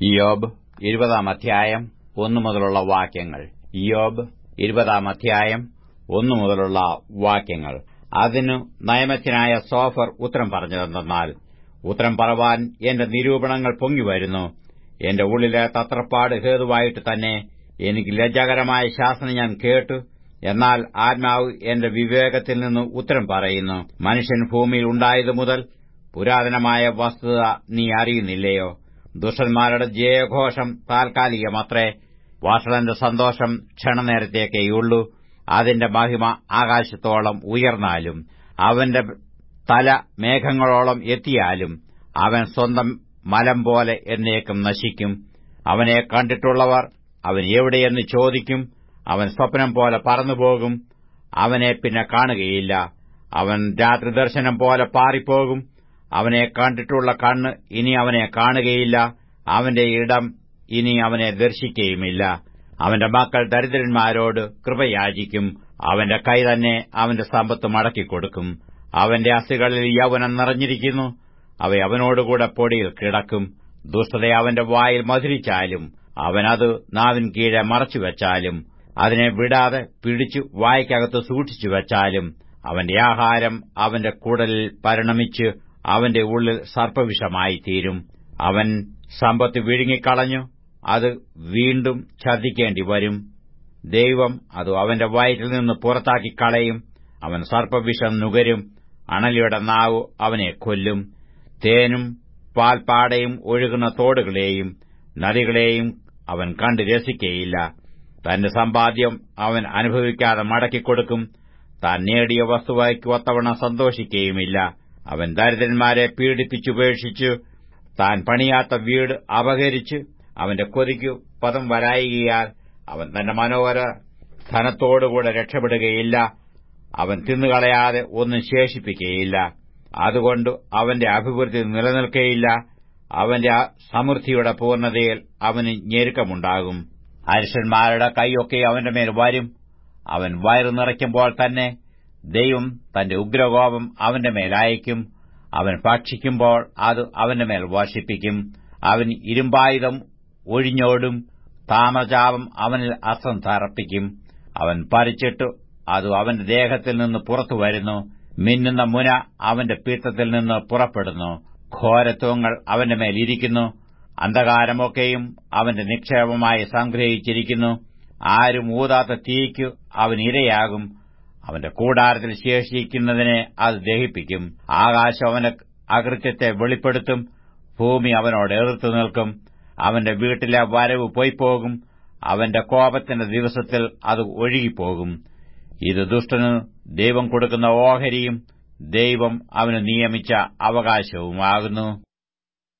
ഇയോബ് ഇരുപതാം അധ്യായം ഒന്നു മുതലുള്ള വാക്യങ്ങൾ ഇയോബ് ഇരുപതാം അധ്യായം ഒന്നു മുതലുള്ള വാക്യങ്ങൾ അതിനു നയമത്തിനായ സോഫർ ഉത്തരം പറഞ്ഞതെന്നാൽ ഉത്തരം പറവാൻ എന്റെ നിരൂപണങ്ങൾ പൊങ്ങിവരുന്നു എന്റെ ഉള്ളിലെ തത്രപ്പാട് ഹേതുവായിട്ട് തന്നെ എനിക്ക് ലജ്ജാകരമായ ശാസന ഞാൻ കേട്ടു എന്നാൽ ആത്മാവ് എന്റെ വിവേകത്തിൽ നിന്ന് ഉത്തരം പറയുന്നു മനുഷ്യൻ ഭൂമിയിൽ ഉണ്ടായതു മുതൽ പുരാതനമായ വസ്തുത നീ അറിയുന്നില്ലയോ ദുഷ്ടന്മാരുടെ ജയഘോഷം താൽക്കാലികമത്രേ വാഷളന്റെ സന്തോഷം ക്ഷണനേരത്തേക്കേയുള്ളൂ അതിന്റെ മഹിമ ആകാശത്തോളം ഉയർന്നാലും അവന്റെ തല മേഘങ്ങളോളം എത്തിയാലും അവൻ സ്വന്തം മലം പോലെ എന്നേക്കും നശിക്കും അവനെ കണ്ടിട്ടുള്ളവർ അവൻ എവിടെയെന്ന് ചോദിക്കും അവൻ സ്വപ്നം പോലെ പറന്നുപോകും അവനെ പിന്നെ കാണുകയില്ല അവൻ രാത്രി ദർശനം പോലെ പാറിപ്പോകും അവനെ കണ്ടിട്ടുള്ള കണ്ണ് ഇനി അവനെ കാണുകയില്ല അവന്റെ ഇടം ഇനി അവനെ ദർശിക്കുകയുമില്ല അവന്റെ മക്കൾ ദരിദ്രന്മാരോട് കൃപയാചിക്കും അവന്റെ കൈ തന്നെ അവന്റെ സമ്പത്ത് മടക്കിക്കൊടുക്കും അവന്റെ അസ്ഥികളിൽ യൗവനം നിറഞ്ഞിരിക്കുന്നു അവ അവനോടുകൂടെ പൊടിയിൽ കിടക്കും ദുഷ്ടത അവന്റെ വായിൽ മധുരിച്ചാലും അവനത് നാവിൻ കീഴെ മറച്ചുവെച്ചാലും അതിനെ വിടാതെ പിടിച്ചു വായ്ക്കകത്ത് സൂക്ഷിച്ചു വെച്ചാലും അവന്റെ ആഹാരം അവന്റെ കുടലിൽ പരിണമിച്ച് അവന്റെ ഉള്ളിൽ സർപ്പവിഷമായി തീരും അവൻ സമ്പത്ത് വിഴുങ്ങിക്കളഞ്ഞു അത് വീണ്ടും ഛർദ്ദിക്കേണ്ടി വരും ദൈവം അത് അവന്റെ വയറ്റിൽ നിന്ന് പുറത്താക്കി കളയും അവൻ സർപ്പവിഷം നുകരും അണലിയുടെ നാവ് അവനെ കൊല്ലും തേനും പാൽപ്പാടയും ഒഴുകുന്ന തോടുകളെയും നദികളെയും അവൻ കണ്ട് രസിക്കയില്ല തന്റെ സമ്പാദ്യം അവൻ അനുഭവിക്കാതെ മടക്കിക്കൊടുക്കും താൻ നേടിയ വസ്തുവായ്ക്ക് ഒത്തവണ്ണം സന്തോഷിക്കുകയുമില്ല അവൻ ദരിദ്രന്മാരെ പീഡിപ്പിച്ചുപേക്ഷിച്ചു താൻ പണിയാത്ത വീട് അപഹരിച്ച് അവന്റെ കൊതിക്കു പദം വരായികയാൽ അവൻ തന്റെ മനോഹര ധനത്തോടുകൂടെ രക്ഷപ്പെടുകയില്ല അവൻ തിന്നുകളയാതെ ഒന്നും ശേഷിപ്പിക്കുകയില്ല അതുകൊണ്ട് അവന്റെ അഭിവൃദ്ധി നിലനിൽക്കയില്ല അവന്റെ സമൃദ്ധിയുടെ പൂർണ്ണതയിൽ അവന് ഞെരുക്കമുണ്ടാകും അരിഷന്മാരുടെ കൈയൊക്കെ അവന്റെ മേൽ വരും അവൻ വയറു നിറയ്ക്കുമ്പോൾ തന്നെ ദൈവം തന്റെ ഉഗ്രകോപം അവന്റെ മേൽ അയക്കും അവൻ ഭക്ഷിക്കുമ്പോൾ അത് അവന്റെ മേൽ വർഷിപ്പിക്കും അവൻ ഇരുമ്പായുധം ഒഴിഞ്ഞോടും താമചാപം അവനിൽ അസ്ത്രം തറപ്പിക്കും അവൻ പറിച്ചിട്ടു അത് അവന്റെ ദേഹത്തിൽ നിന്ന് പുറത്തു വരുന്നു മിന്നുന്ന മുന അവന്റെ പീത്തത്തിൽ നിന്ന് പുറപ്പെടുന്നു ഘോരത്വങ്ങൾ അവന്റെ മേൽ ഇരിക്കുന്നു അന്ധകാരമൊക്കെയും അവന്റെ നിക്ഷേപമായി സംഗ്രഹിച്ചിരിക്കുന്നു ആരും ഊതാത്ത തീയ്ക്കു അവൻ ഇരയാകും അവന്റെ കൂടാരത്തിൽ ശേഷിക്കുന്നതിനെ അത് ദഹിപ്പിക്കും ആകാശം അവന്റെ അകൃത്യത്തെ വെളിപ്പെടുത്തും ഭൂമി അവനോട് എതിർത്തു നിൽക്കും അവന്റെ വീട്ടിലെ വരവ് പോയിപ്പോകും അവന്റെ കോപത്തിന്റെ ദിവസത്തിൽ അത് ഒഴുകിപ്പോകും ഇത് ദുഷ്ടന് ദൈവം കൊടുക്കുന്ന ഓഹരിയും ദൈവം അവന് നിയമിച്ച അവകാശവുമാകുന്നു